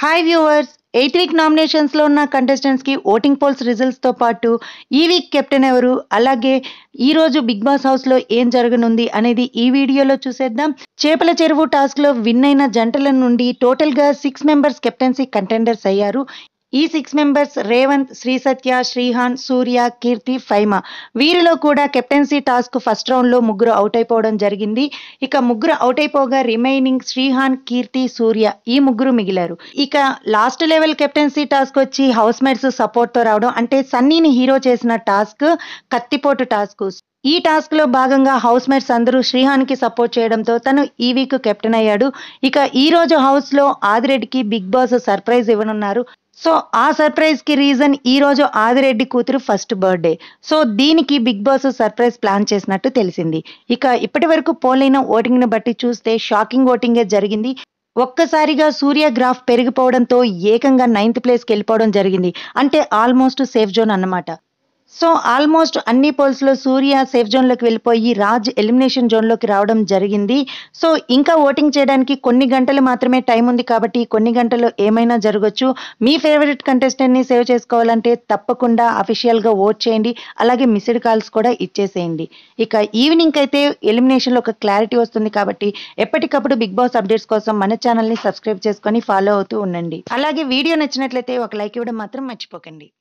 hi viewers eighth week నామినేషన్స్లో ఉన్న కంటెస్టెంట్స్కి ఓటింగ్ పోల్స్ రిజల్ట్స్తో పాటు ఈ వీక్ కెప్టెన్ ఎవరు అలాగే ఈ రోజు బిగ్ బాస్ హౌస్లో ఏం జరగనుంది అనేది ఈ వీడియోలో చూసేద్దాం చేపల చెరువు టాస్క్లో విన్ అయిన జంటల నుండి టోటల్గా సిక్స్ మెంబర్స్ కెప్టెన్సీ కంటెండర్స్ అయ్యారు ఈ సిక్స్ మెంబర్స్ రేవంత్ శ్రీ సత్య శ్రీహాన్ సూర్య కీర్తి ఫైమా వీరిలో కూడా కెప్టెన్సీ టాస్క్ ఫస్ట్ రౌండ్లో ముగ్గురు అవుట్ అయిపోవడం జరిగింది ఇక ముగ్గురు అవుట్ అయిపోగా రిమైనింగ్ శ్రీహాన్ కీర్తి సూర్య ఈ ముగ్గురు మిగిలారు ఇక లాస్ట్ లెవెల్ కెప్టెన్సీ టాస్క్ వచ్చి హౌస్ మేట్స్ సపోర్ట్తో రావడం అంటే సన్నీని హీరో చేసిన టాస్క్ కత్తిపోటు టాస్క్ ఈ టాస్క్ లో భాగంగా హౌస్ మేట్స్ అందరూ శ్రీహాన్కి సపోర్ట్ చేయడంతో తను ఈ వీక్ కెప్టెన్ అయ్యాడు ఇక ఈ రోజు హౌస్ లో ఆదిరెడ్డికి బిగ్ బాస్ సర్ప్రైజ్ ఇవ్వనున్నారు సో ఆ సర్ప్రైజ్ కి రీజన్ ఈ రోజు ఆదిరెడ్డి కూతురు ఫస్ట్ బర్త్డే సో దీనికి బిగ్ బాస్ సర్ప్రైజ్ ప్లాన్ చేసినట్టు తెలిసింది ఇక ఇప్పటి వరకు పోలైన ఓటింగ్ ని బట్టి చూస్తే షాకింగ్ ఓటింగే జరిగింది ఒక్కసారిగా సూర్య గ్రాఫ్ పెరిగిపోవడంతో ఏకంగా నైన్త్ ప్లేస్కి వెళ్ళిపోవడం జరిగింది అంటే ఆల్మోస్ట్ సేఫ్ జోన్ అన్నమాట సో ఆల్మోస్ట్ అన్ని పోల్స్లో సూర్య సేఫ్ జోన్లోకి వెళ్ళిపోయి రాజ్ ఎలిమినేషన్ జోన్లోకి రావడం జరిగింది సో ఇంకా ఓటింగ్ చేయడానికి కొన్ని గంటలు మాత్రమే టైం ఉంది కాబట్టి కొన్ని గంటల్లో ఏమైనా జరగచ్చు మీ ఫేవరెట్ కంటెస్టెంట్ని సేవ్ చేసుకోవాలంటే తప్పకుండా అఫీషియల్గా ఓట్ చేయండి అలాగే మిస్డ్ కాల్స్ కూడా ఇచ్చేసేయండి ఇక ఈవినింగ్ అయితే ఎలిమినేషన్లో ఒక క్లారిటీ వస్తుంది కాబట్టి ఎప్పటికప్పుడు బిగ్ బాస్ అప్డేట్స్ కోసం మన ఛానల్ని సబ్స్క్రైబ్ చేసుకొని ఫాలో అవుతూ ఉండండి అలాగే వీడియో నచ్చినట్లయితే ఒక లైక్ ఇవ్వడం మాత్రం మర్చిపోకండి